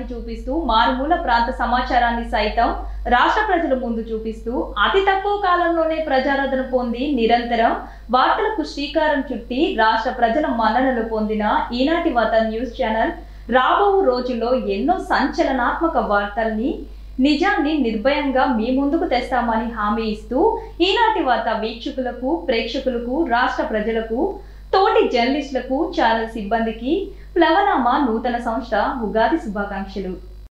చూపిస్తూ మారుమూల ప్రాంత సమాచారాన్ని సైతం రాష్ట్ర ప్రజల ముందు చూపిస్తూ అతి తక్కువ కాలంలోనే ప్రజారాధన పొంది నిరంతరం వార్తలకు శ్రీకారం చుట్టి రాష్ట్ర ప్రజల మన్ననలు పొందిన ఈనాటి వాత న్యూస్ ఛానల్ రాబో రోజుల్లో ఎన్నో సంచలనాత్మక వార్తల్ని నిజాన్ని నిర్భయంగా మీ ముందుకు తెస్తామని హామీ ఇస్తూ ఈనాటి వార్త వీక్షకులకు ప్రేక్షకులకు రాష్ట్ర ప్రజలకు తోటి జర్నలిస్టులకు ఛానల్ సిబ్బందికి ప్లవనామా నూతన సంస్థ ఉగాది శుభాకాంక్షలు